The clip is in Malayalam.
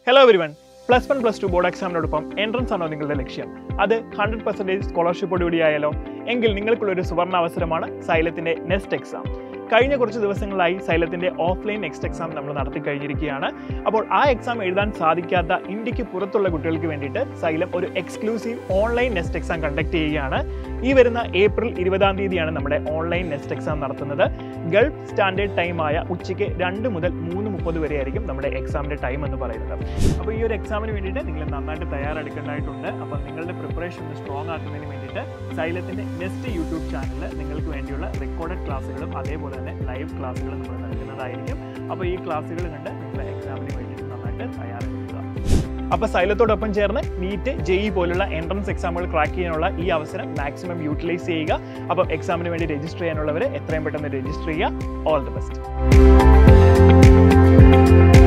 hello everyone plus one plus two board എക്സാമിനോടൊപ്പം എൻട്രൻസ് ആണോ നിങ്ങളുടെ ലക്ഷ്യം അത് ഹൺഡ്രഡ് പെർസെൻറ്റേജ് സ്കോളർഷിപ്പോട് കൂടിയായാലോ എങ്കിൽ നിങ്ങൾക്കുള്ളൊരു സുവർണ അവസരമാണ് സൈലത്തിൻ്റെ നെക്സ്റ്റ് എക്സാം കഴിഞ്ഞ കുറച്ച് ദിവസങ്ങളായി സൈലത്തിൻ്റെ ഓഫ്ലൈൻ നെക്സ്റ്റ് എക്സാം നമ്മൾ നടത്തി കഴിഞ്ഞിരിക്കുകയാണ് അപ്പോൾ ആ എക്സാം എഴുതാൻ സാധിക്കാത്ത ഇന്ത്യക്ക് പുറത്തുള്ള കുട്ടികൾക്ക് വേണ്ടിയിട്ട് സൈലം ഒരു exclusive online next exam conduct ചെയ്യുകയാണ് ഈ വരുന്ന ഏപ്രിൽ ഇരുപതാം തീയതിയാണ് നമ്മുടെ ഓൺലൈൻ നെക്സ്റ്റ് എക്സാം നടത്തുന്നത് ഗൾഫ് സ്റ്റാൻഡേർഡ് ടൈമായ ഉച്ചയ്ക്ക് രണ്ട് മുതൽ മൂന്ന് മുപ്പത് വരെ ആയിരിക്കും നമ്മുടെ എക്സാമിൻ്റെ ടൈം എന്ന് പറയുന്നത് അപ്പോൾ ഈ ഒരു എക്സാമിന് വേണ്ടിയിട്ട് നിങ്ങൾ നന്നായിട്ട് തയ്യാറെടുക്കേണ്ടതായിട്ടുണ്ട് അപ്പോൾ നിങ്ങളുടെ പ്രിപ്പറേഷൻ ഒന്ന് സ്ട്രോങ് ആക്കുന്നതിന് വേണ്ടിയിട്ട് സൈലത്തിൻ്റെ നെക്സ്റ്റ് യൂട്യൂബ് ചാനലിൽ നിങ്ങൾക്ക് വേണ്ടിയുള്ള റെക്കോർഡഡ് ക്ലാസ്സുകളും അതേപോലെ തന്നെ ലൈവ് ക്ലാസ്സുകളും നമ്മൾ നൽകുന്നതായിരിക്കും അപ്പോൾ ഈ ക്ലാസ്സുകൾ കണ്ട് നിങ്ങൾ എക്സാമിന് വേണ്ടിയിട്ട് നന്നായിട്ട് തയ്യാറെടുക്കുക അപ്പോൾ സൈലത്തോടൊപ്പം ചേർന്ന് നീറ്റ് ജെഇ പോലുള്ള എൻട്രൻസ് എക്സാമുകൾ ക്രാക്ക് ചെയ്യാനുള്ള ഈ അവസരം മാക്സിമം യൂട്ടിലൈസ് ചെയ്യുക അപ്പോൾ എക്സാമിന് വേണ്ടി രജിസ്റ്റർ ചെയ്യാനുള്ളവർ എത്രയും പെട്ടെന്ന് രജിസ്റ്റർ ചെയ്യുക ഓൾ ദി ബെസ്റ്റ്